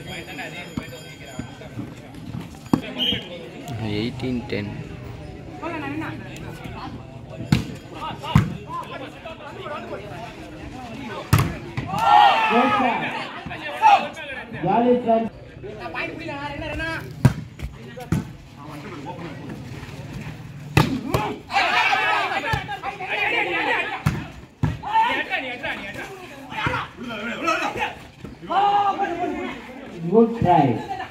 Eighteen ten jolly sir good try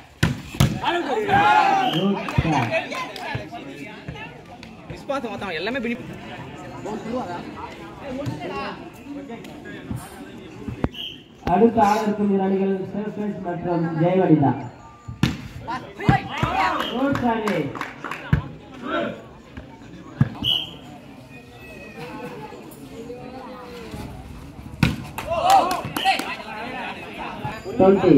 good try பார்த்து மொத்தம் எல்லாமே பினி அடுத்த ஆடலுக்கும் இரு அணிகள் செல்ஃபென்ஸ் மற்றும் Jayavanitha good try twenty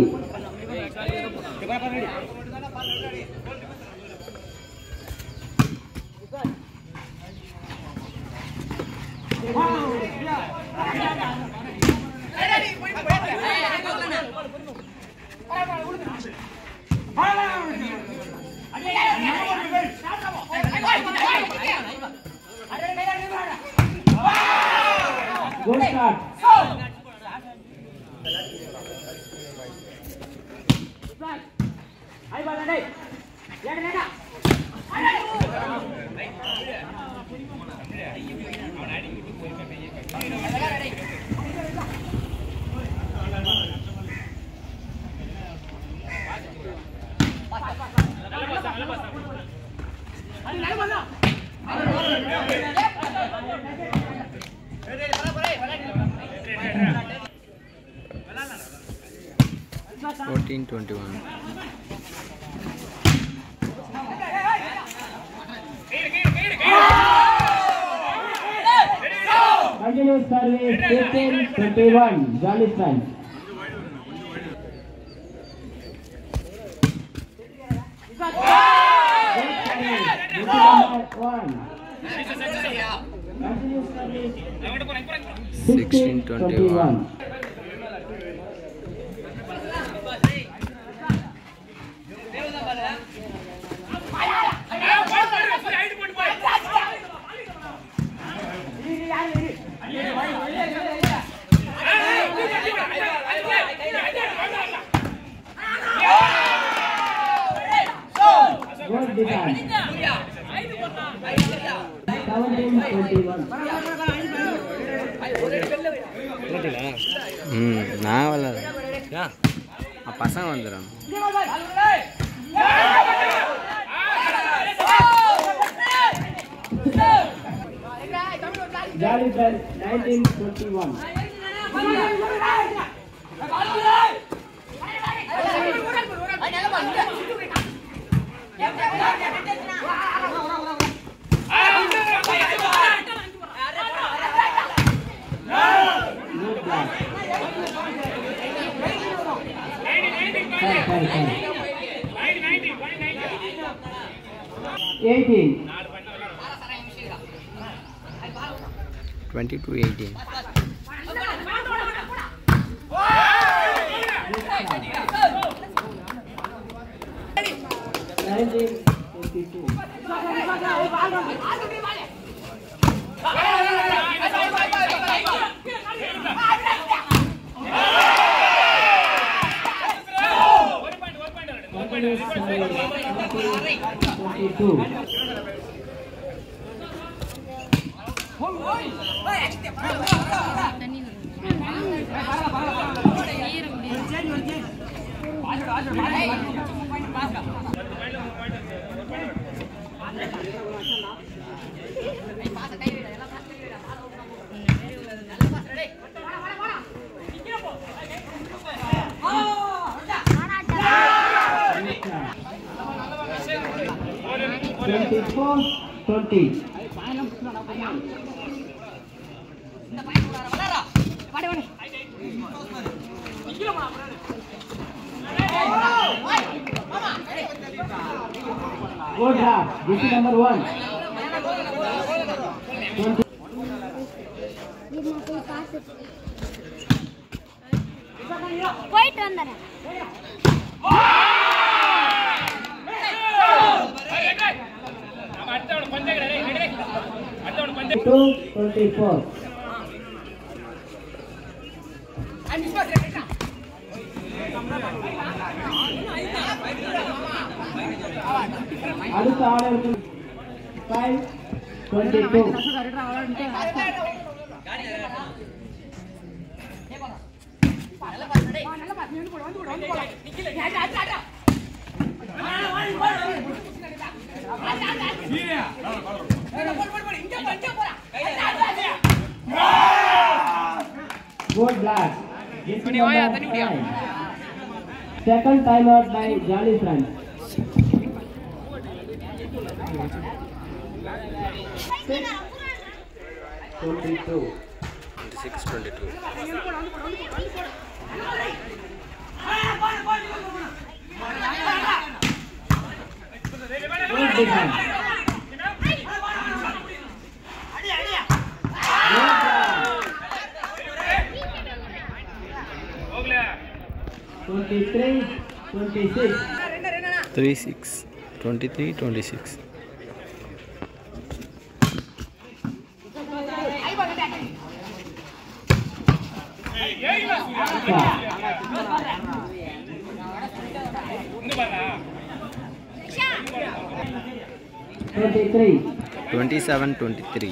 good start fourteen twenty one Continuous service 15 21 Jolly Strike. Sixteen twenty-one. Good defense. 17 21. ம் நான் விளாட பசங்க வந்துடும் Jolly Strike 19 21. Good block. Sorry, sorry, sorry. 18. Twenty two eighteen Nineteen fifty-two. Continuous service twenty-two. Twenty-four, twenty. Good half. This is number one. Twenty. போயிட்டு வந்துடுறேன் Two twenty-four. அடுத்த ஆர்டருக்கு five twenty two Good black. This is number five. Second time out by Jolly Friends. Twenty-two. Twenty six twenty two Good defense. Good block. Twenty-three, twenty-six. Three six twenty three twenty six Twenty-three. Twenty seven twenty three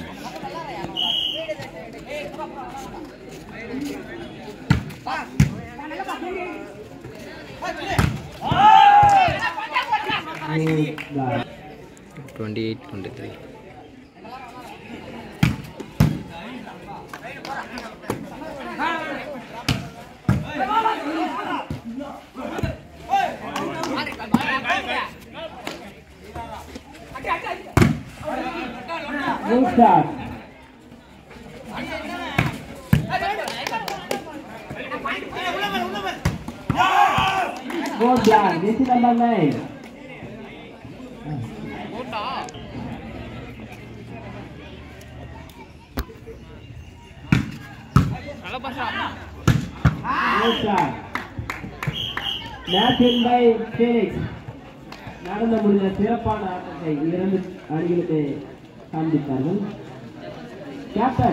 Good block. Twenty eight twenty three Good shot. Good block. This is number nine. Good shot. Match win by Phoenix. நடந்து முடிந்த சிறப்பான ஆட்டத்தை இரண்டு அணிகளுமே காண்பித்தார்கள் captain